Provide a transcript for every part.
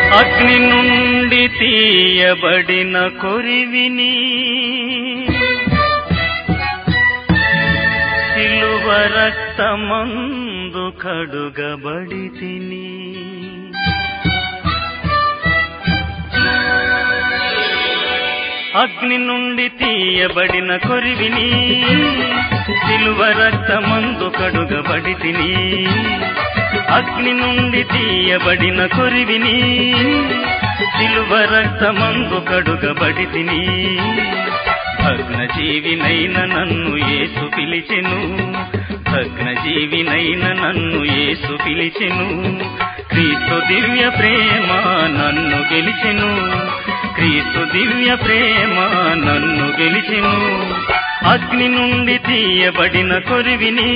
అగ్ని నుండి తీయబడిన కొరివిని సిలువ రక్తమందు కడుగబడి తిని అగ్ని నుండి తీయబడిన కొరివిని సిలువ రక్తమందు కడుగబడి తిని అగ్ని నుండి తీయబడిన కొరివిని సిలువ రక్తమందు కడుగబడి తిని భగ్న జీవినైన నన్ను ఏసు పిలిచెను భగ్న జీవినైన నన్ను ఏసు పిలిచెను క్రీస్తు దివ్య ప్రేమ నన్ను గెలిచెను క్రీస్తు దివ్య ప్రేమ నన్ను గెలిచెను అగ్ని నుండి తీయబడిన కొరివిని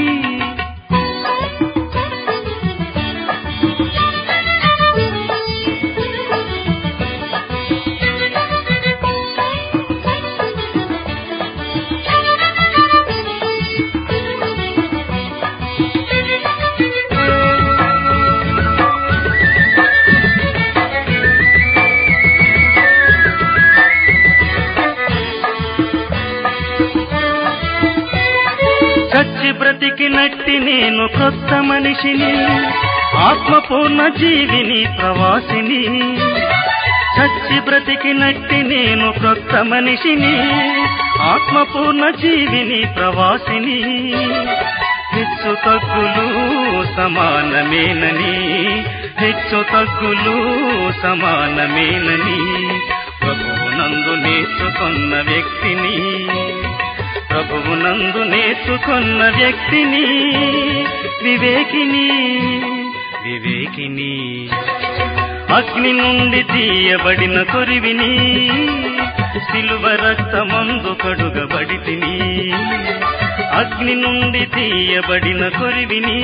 చచ్చి బ్రతికినట్టి నేను క్రొత్త మనిషిని ఆత్మపూర్ణ జీవిని ప్రవాసిని చచ్చి బ్రతికినట్టి నేను క్రొత్త మనిషిని ఆత్మపూర్ణ జీవిని ప్రవాసిని హెచ్చు తగ్గులు సమానమేనని హెచ్చు తగ్గులు సమానమేనని ప్రభువునందు నేర్చుకున్న వ్యక్తిని ప్రభువునందు నేర్చుకున్న వ్యక్తిని వివేకిని వివేకిని అగ్ని నుండి తీయబడిన కొరివిని సిలువ రక్తమందు కడుగబడి తిని అగ్ని నుండి తీయబడిన కొరివిని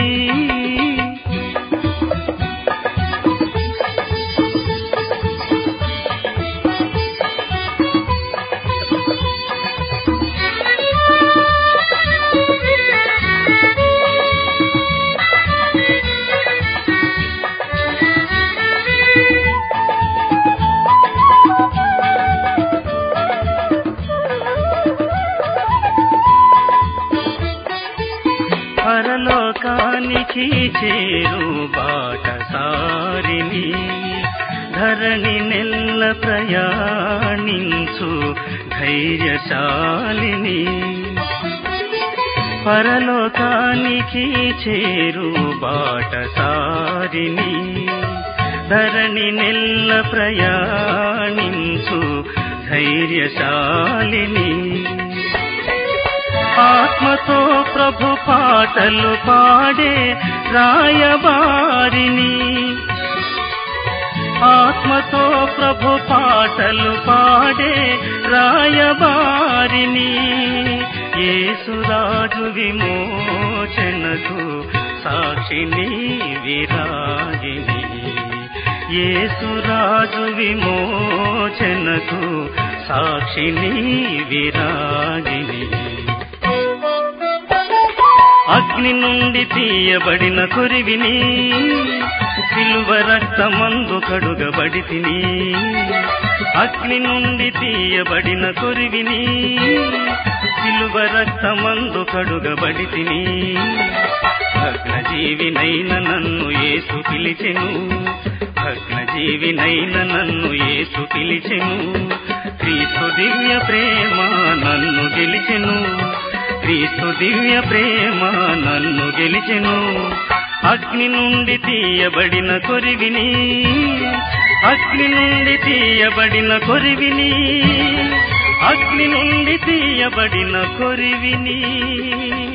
పరలోకానికి చేరు బాటసారిని ధరణి నెల్ల ప్రయాణించు ధైర్యశాలిని పరలోకానికి చేరు బాటసారిని ధరణి నెల్ల ప్రయాణించు ధైర్యశాలిని ఆత్మతో ప్రభు పాటలు పాడే రాయబారిని ఆత్మతో ప్రభు పాటలు పాడే రాయబారిని యేసురాజు విమోచనకు సాక్షిని విరాగిని యేసురాజు విమోచనకు సాక్షిని విరాగిని అగ్ని నుండి తీయబడిన కొరివిని సిలువ రక్తమందు కడుగబడి తిని అగ్ని నుండి తీయబడిన కొరివిని సిలువ రక్తమందు కడుగబడి తిని భగ్న జీవినైన నన్ను ఏసు పిలిచెను భగ్న జీవినైన నన్ను ఏసు పిలిచెను క్రీస్తు దివ్య ప్రేమ నన్ను గెలిచెను క్రీస్తు దివ్య ప్రేమ నన్ను గెలిచెను అగ్ని నుండి తీయబడిన కొరివిని అగ్ని నుండి తీయబడిన కొరివిని అగ్ని నుండి తీయబడిన కొరివిని